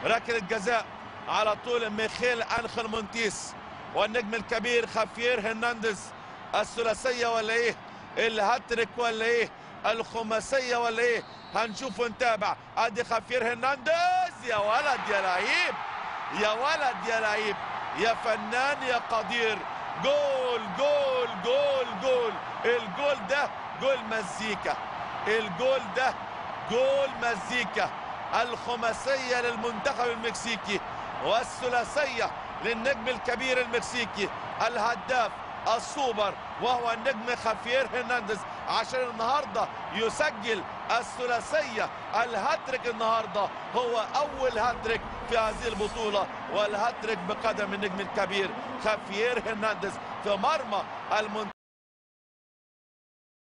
ركله جزاء على طول ميخيل انخل مونتيس والنجم الكبير خافير هرنانديز الثلاثيه ولا ايه الهاتريك ولا ايه الخماسيه ولا ايه هنشوف ونتابع ادي خافير هرنانديز يا ولد يا لعيب يا ولد يا لعيب يا فنان يا قدير جول جول جول جول الجول ده جول مزيكا الجول ده جول مزيكا الخماسيه للمنتخب المكسيكي والثلاثيه للنجم الكبير المكسيكي الهداف السوبر وهو النجم خافير هرنانديز عشان النهارده يسجل الثلاثيه الهاتريك النهارده هو اول هاتريك في هذه البطوله والهاتريك بقدم النجم الكبير خافير هرنانديز في مرمى المنتخب